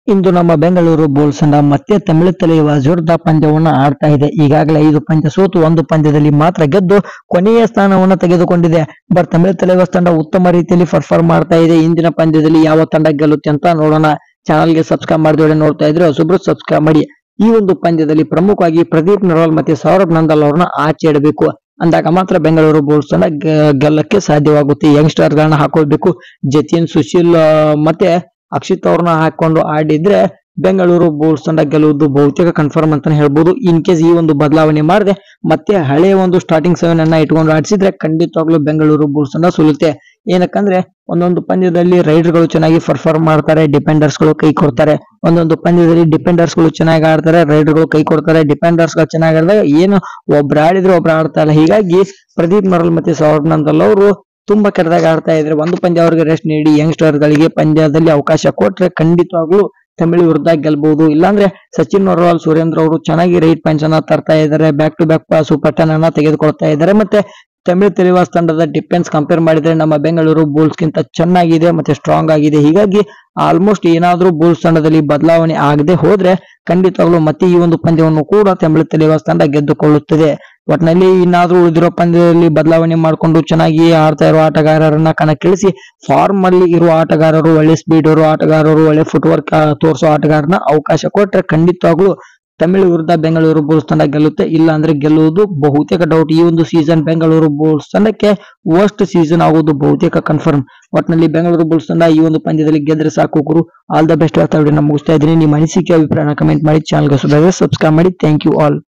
ಇಂದು ನಮ್ಮ ಬೆಂಗಳೂರು ಬುಲ್ಸ್ ತಂಡ ಮತ್ತೆ ತಮಿಳು ತಲೆಯುವ ಜೋರ್ದ ಪಂದ್ಯವನ್ನ ಆಡ್ತಾ ಇದೆ ಈಗಾಗಲೇ ಐದು ಪಂದ್ಯ ಸೋತು ಒಂದು ಪಂದ್ಯದಲ್ಲಿ ಮಾತ್ರ ಗೆದ್ದು ಕೊನೆಯ ಸ್ಥಾನವನ್ನ ತೆಗೆದುಕೊಂಡಿದೆ ಬಟ್ ತಮಿಳು ತಲೆಯುವ ತಂಡ ಉತ್ತಮ ರೀತಿಯಲ್ಲಿ ಪರ್ಫಾರ್ಮ್ ಮಾಡ್ತಾ ಇದೆ ಇಂದಿನ ಪಂದ್ಯದಲ್ಲಿ ಯಾವ ತಂಡ ಗೆಲ್ಲುತ್ತೆ ಅಂತ ನೋಡೋಣ ಚಾನಲ್ಗೆ ಸಬ್ಸ್ಕ್ರೈಬ್ ಮಾಡಿದೊಡೆ ನೋಡ್ತಾ ಇದ್ರೆ ಹೊಸಬ್ರು ಸಬ್ಸ್ಕ್ರೈಬ್ ಮಾಡಿ ಈ ಒಂದು ಪಂದ್ಯದಲ್ಲಿ ಪ್ರಮುಖವಾಗಿ ಪ್ರದೀಪ್ ನರ್ವಾಲ್ ಮತ್ತೆ ಸೌರಭ್ ನಂದಲ್ ಅವ್ರನ್ನ ಆಚೆ ಇಡಬೇಕು ಅಂದಾಗ ಮಾತ್ರ ಬೆಂಗಳೂರು ಬುಲ್ಸ್ ತಂಡ ಗೆ- ಗೆಲ್ಲಕ್ಕೆ ಸಾಧ್ಯವಾಗುತ್ತೆ ಯಂಗ್ಸ್ಟರ್ ಗಳನ್ನ ಹಾಕೊಳ್ಬೇಕು ಜತಿನ್ ಸುಶೀಲ್ ಆ, ಮತ್ತೆ ಅಕ್ಷಿತ್ ಅವ್ರನ್ನ ಹಾಕೊಂಡು ಆಡಿದ್ರೆ ಬೆಂಗಳೂರು ಬುಲ್ಸ್ ತಂಡ ಗೆಲ್ಲುವುದು ಬಹುತೇಕ ಕನ್ಫರ್ಮ್ ಅಂತಾನೆ ಹೇಳ್ಬೋದು ಇನ್ ಕೇಸ್ ಈ ಒಂದು ಬದಲಾವಣೆ ಮಾಡದೆ ಮತ್ತೆ ಹಳೆ ಒಂದು ಸ್ಟಾರ್ಟಿಂಗ್ ಸೆವೆನ್ ಅನ್ನ ಇಟ್ಕೊಂಡು ಆಡಿಸಿದ್ರೆ ಖಂಡಿತವಾಗ್ಲೂ ಬೆಂಗಳೂರು ಬುಲ್ಸ್ ತಂಡ ಸೋಲುತ್ತೆ ಏನಕ್ಕಂದ್ರೆ ಒಂದೊಂದು ಪಂದ್ಯದಲ್ಲಿ ರೈಡರ್ ಗಳು ಚೆನ್ನಾಗಿ ಪರ್ಫಾರ್ಮ್ ಮಾಡ್ತಾರೆ ಡಿಪೆಂಡರ್ಸ್ ಗಳು ಕೈ ಕೊಡ್ತಾರೆ ಒಂದೊಂದು ಪಂದ್ಯದಲ್ಲಿ ಡಿಪೆಂಡರ್ಸ್ ಗಳು ಚೆನ್ನಾಗಿ ಆಡ್ತಾರೆ ರೈಡರ್ ಗಳು ಕೈ ಕೊಡ್ತಾರೆ ಡಿಪೆಂಡರ್ಸ್ ಗಳು ಚೆನ್ನಾಗಿ ಆಡಿದಾಗ ಏನು ಒಬ್ರು ಆಡಿದ್ರೆ ಒಬ್ರು ಆಡ್ತಾ ಇಲ್ಲ ಹೀಗಾಗಿ ಪ್ರದೀಪ್ ಮರಲ್ ಮತ್ತೆ ಸೌರಭ್ ನಂದಲ್ ಅವರು ತುಂಬಾ ಕೆಟ್ಟದಾಗ ಆಡ್ತಾ ಇದ್ರೆ ಒಂದು ಪಂದ್ಯ ಅವರಿಗೆ ರೆಸ್ಟ್ ನೀಡಿ ಯಂಗ್ಸ್ಟರ್ ಗಳಿಗೆ ಪಂದ್ಯದಲ್ಲಿ ಅವಕಾಶ ಕೊಟ್ರೆ ಖಂಡಿತವಾಗ್ಲೂ ತಮಿಳು ವಿರುದ್ಧ ಗೆಲ್ಬಹುದು ಇಲ್ಲಾಂದ್ರೆ ಸಚಿನ್ ನರ್ವಾಲ್ ಸುರೇಂದ್ರ ಅವರು ಚೆನ್ನಾಗಿ ರೈಟ್ ಪಂಚ್ ಅನ್ನ ತರ್ತಾ ಇದ್ದಾರೆ back to back super ten ಅನ್ನ ತೆಗೆದುಕೊಳ್ತಾ ಇದ್ದಾರೆ ಮತ್ತೆ ತಮಿಳು ತೆಲಿವಾಸ್ ತಂಡದ ಡಿಫೆನ್ಸ್ ಕಂಪೇರ್ ಮಾಡಿದ್ರೆ ನಮ್ಮ ಬೆಂಗಳೂರು ಬುಲ್ಸ್ ಗಿಂತ ಚೆನ್ನಾಗಿದೆ ಮತ್ತೆ ಸ್ಟ್ರಾಂಗ್ ಆಗಿದೆ ಹೀಗಾಗಿ ಆಲ್ಮೋಸ್ಟ್ ಏನಾದ್ರೂ ಬುಲ್ಸ್ ತಂಡದಲ್ಲಿ ಬದಲಾವಣೆ ಆಗದೆ ಹೋದ್ರೆ ಖಂಡಿತವಾಗ್ಲೂ ಮತ್ತೆ ಈ ಒಂದು ಪಂದ್ಯವನ್ನು ಕೂಡ ತಮಿಳು ತೆಲಿವಾಸ್ ತಂಡ ಗೆದ್ದುಕೊಳ್ಳುತ್ತದೆ ಒಟ್ನಲ್ಲಿ ಇನ್ನಾದ್ರೂ ಉಳಿದಿರೋ ಪಂದ್ಯದಲ್ಲಿ ಬದಲಾವಣೆ ಮಾಡಿಕೊಂಡು ಚೆನ್ನಾಗಿ ಆಡ್ತಾ ಇರೋ ಆಟಗಾರರನ್ನ ಕಣಕ್ಕಿಳಿಸಿ ಫಾರ್ಮ್ ಅಲ್ಲಿ ಇರುವ ಆಟಗಾರರು ಒಳ್ಳೆ ಸ್ಪೀಡ್ ಇರೋ ಆಟಗಾರರು ಒಳ್ಳೆ ಫುಟ್ವರ್ಕ್ ತೋರಿಸೋ ಆಟಗಾರನ ಅವಕಾಶ ಕೊಟ್ರೆ ಖಂಡಿತವಾಗ್ಲೂ ತಮಿಳು ವಿರುದ್ಧ ಬೆಂಗಳೂರು ಬುಲ್ಸ್ ತಂಡ ಗೆಲ್ಲುತ್ತೆ ಇಲ್ಲ ಅಂದ್ರೆ ಗೆಲ್ಲುವುದು ಬಹುತೇಕ ಡೌಟ್ ಈ ಒಂದು ಸೀಸನ್ ಬೆಂಗಳೂರು ಬುಲ್ಸ್ ತಂಡಕ್ಕೆ ವರ್ಸ್ಟ್ ಸೀಸನ್ ಆಗುವುದು ಬಹುತೇಕ ಕನ್ಫರ್ಮ್ ಒಟ್ನಲ್ಲಿ ಬೆಂಗಳೂರು ಬುಲ್ಸ್ ತಂಡ ಈ ಒಂದು ಪಂದ್ಯದಲ್ಲಿ ಗೆದ್ರೆ ಸಾಕು ಗುರು ಆಲ್ ದ ಬೆಸ್ಟ್ ಅಂತ ಮುಗಿಸ್ತಾ ಇದ್ದೀನಿ ನಿಮ್ಮ ಅನಿಸಿಕೆ ಅಭಿಪ್ರಾಯನ ಕಮೆಂಟ್ ಮಾಡಿ ಚಾನಲ್ಗೆ ಸಬ್ಸ್ಕ್ರೈಬ್ ಮಾಡಿ ಥ್ಯಾಂಕ್ ಯು ಆಲ್